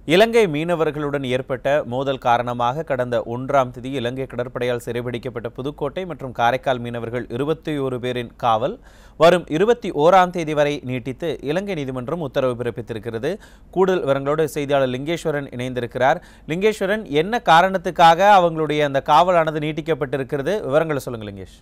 இலங்கை மீனவர்களுடன் ஏற்பட்ட மோதல் காரணமாக கடந்த ஒன்றாம் தேதி இலங்கை கடற்படையால் சிறைபிடிக்கப்பட்ட புதுக்கோட்டை மற்றும் காரைக்கால் மீனவர்கள் இருபத்தி ஒரு பேரின் காவல் வரும் இருபத்தி ஓராம் தேதி வரை நீட்டித்து இலங்கை நீதிமன்றம் உத்தரவு பிறப்பித்திருக்கிறது கூடுதல் விவரங்களோடு செய்தியாளர் லிங்கேஸ்வரன் இணைந்திருக்கிறார் லிங்கேஸ்வரன் என்ன காரணத்துக்காக அவங்களுடைய அந்த காவலானது நீட்டிக்கப்பட்டிருக்கிறது விவரங்களை சொல்லுங்க லிங்கேஷ்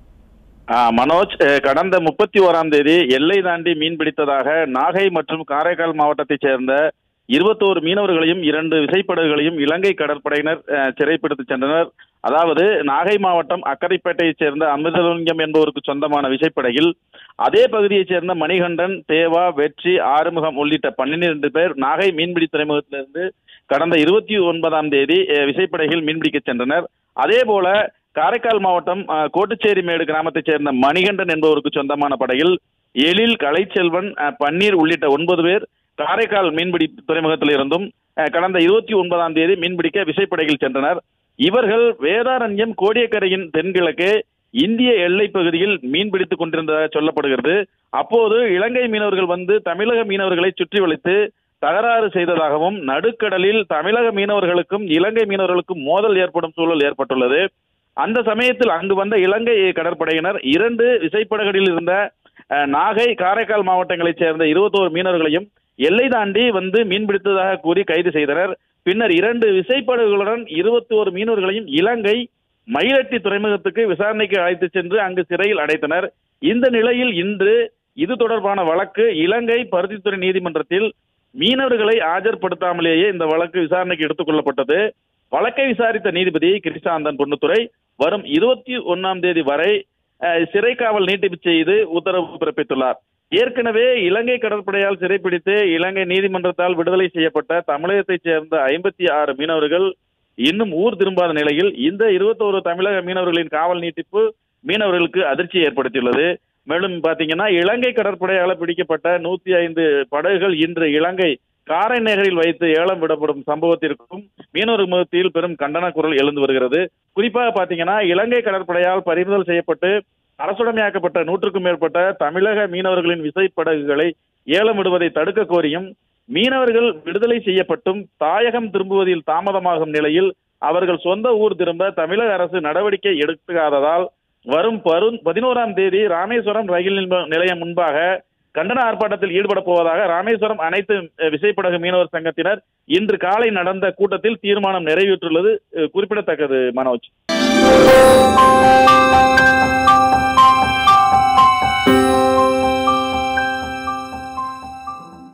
ஆ, மனோஜ் அஹ், கடந்த முப்பத்தி ஓராம் தேதி எல்லை தாண்டி மீன் பிடித்ததாக நாகை மற்றும் காரைக்கால் மாவட்டத்தைச் சேர்ந்த இருபத்தோரு மீனவர்களையும் இரண்டு விசைப்படகுகளையும் இலங்கை கடற்படையினர் அஹ், சிறைப்பிடித்து சென்றனர் அதாவது நாகை மாவட்டம் அக்கரைப்பேட்டையைச் சேர்ந்த அமிர்தலிங்கம் என்பவருக்கு சொந்தமான விசைப்படகில் அதே பகுதியைச் சேர்ந்த மணிகண்டன் தேவா வெற்றி ஆறுமுகம் உள்ளிட்ட பன்னிரண்டு பேர் நாகை மீன்பிடி துறைமுகத்திலிருந்து கடந்த இருபத்தி ஒன்பதாம் தேதி அஹ், விசைப்படகில் மீன்பிடிக்க சென்றனர் அதே போல காரைக்கால் மாவட்டம் அஹ், கோட்டுச்சேரிமேடு கிராமத்தைச் சேர்ந்த மணிகண்டன் என்பவருக்கு சொந்தமான படகில் எழில் கலைச்செல்வன் அஹ், பன்னீர் உள்ளிட்ட ஒன்பது பேர் காரைக்கால் மீன்பிடி துறைமுகத்தில் இருந்தும் அஹ், கடந்த இருபத்தி ஒன்பதாம் தேதி மீன்பிடிக்க விசைப்படகில் சென்றனர் இவர்கள் வேதாரண்யம் கோடியக்கரையின் தென்கிழக்கே இந்திய எல்லை பகுதியில் மீன்பிடித்துக் கொண்டிருந்ததாக சொல்லப்படுகிறது அப்போது இலங்கை மீனவர்கள் வந்து தமிழக மீனவர்களை சுற்றி வளைத்து தகராறு செய்ததாகவும் நடுக்கடலில் தமிழக மீனவர்களுக்கும் இலங்கை மீனவர்களுக்கும் மோதல் ஏற்படும் சூழல் ஏற்பட்டுள்ளது அந்த சமயத்தில் அங்கு வந்த இலங்கை கடற்படையினர் இரண்டு விசைப்படகுகளில் இருந்த அஹ், நாகை காரைக்கால் மாவட்டங்களைச் சேர்ந்த இருபத்தோரு மீனவர்களையும் எல்லை தாண்டி வந்து மீன்பிடித்ததாக கூறி கைது செய்தனர் பின்னர் இரண்டு விசைப்படகுகளுடன் இருபத்தி ஒரு மீனவர்களையும் இலங்கை மயிலட்டி துறைமுகத்துக்கு விசாரணைக்கு அழைத்து சென்று அங்கு சிறையில் அடைத்தனர் இந்த நிலையில் இன்று இது தொடர்பான வழக்கு இலங்கை பருத்தித்துறை நீதிமன்றத்தில் மீனவர்களை ஆஜர்படுத்தாமலேயே இந்த வழக்கு விசாரணைக்கு எடுத்துக் கொள்ளப்பட்டது வழக்கை விசாரித்த நீதிபதி கிருஷ்ணாந்தன் பொன்னுத்துறை வரும் இருபத்தி ஒன்னாம் தேதி வரை அஹ், சிறை காவல் நீட்டிப்பு செய்து உத்தரவு பிறப்பித்துள்ளார் ஏற்கனவே இலங்கை கடற்படையால் சிறைப்பிடித்து இலங்கை நீதிமன்றத்தால் விடுதலை செய்யப்பட்ட தமிழகத்தைச் சேர்ந்த ஐம்பத்தி ஆறு மீனவர்கள் இன்னும் ஊர் திரும்பாத நிலையில் இந்த இருபத்தோரு தமிழக மீனவர்களின் காவல் நீட்டிப்பு மீனவர்களுக்கு அதிர்ச்சியை ஏற்படுத்தியுள்ளது மேலும் பாத்தீங்கன்னா இலங்கை கடற்படையால் பிடிக்கப்பட்ட நூத்தி ஐந்து படகுகள் இன்று இலங்கை காரை நகரில் வைத்து ஏலம் விடப்படும் சம்பவத்திற்கும் மீனவர் மத்தியில் பெரும் கண்டன குரல் எழுந்து வருகிறது குறிப்பாக பாத்தீங்கன்னா இலங்கை கடற்படையால் பறிமுதல் செய்யப்பட்டு அரசுடைமையாக்கப்பட்ட நூற்றுக்கும் மேற்பட்ட தமிழக மீனவர்களின் விசைப்படகுகளை ஏலம் விடுவதை தடுக்க கோரியும் மீனவர்கள் விடுதலை செய்யப்பட்டும் தாயகம் திரும்புவதில் தாமதமாகும் நிலையில் அவர்கள் சொந்த ஊர் திரும்ப தமிழக அரசு நடவடிக்கை எடுக்காததால் வரும் பரு- பதினோராம் தேதி ராமேஸ்வரம் ரயில் நிலைய- நிலையம் முன்பாக கண்டன ஆர்ப்பாட்டத்தில் ஈடுபட போவதாக ராமேஸ்வரம் அனைத்து அஹ், விசைப்படகு மீனவர் சங்கத்தினர் இன்று காலை நடந்த கூட்டத்தில் தீர்மானம் நிறைவேற்றுள்ளது அஹ், குறிப்பிடத்தக்கது மனோஜ்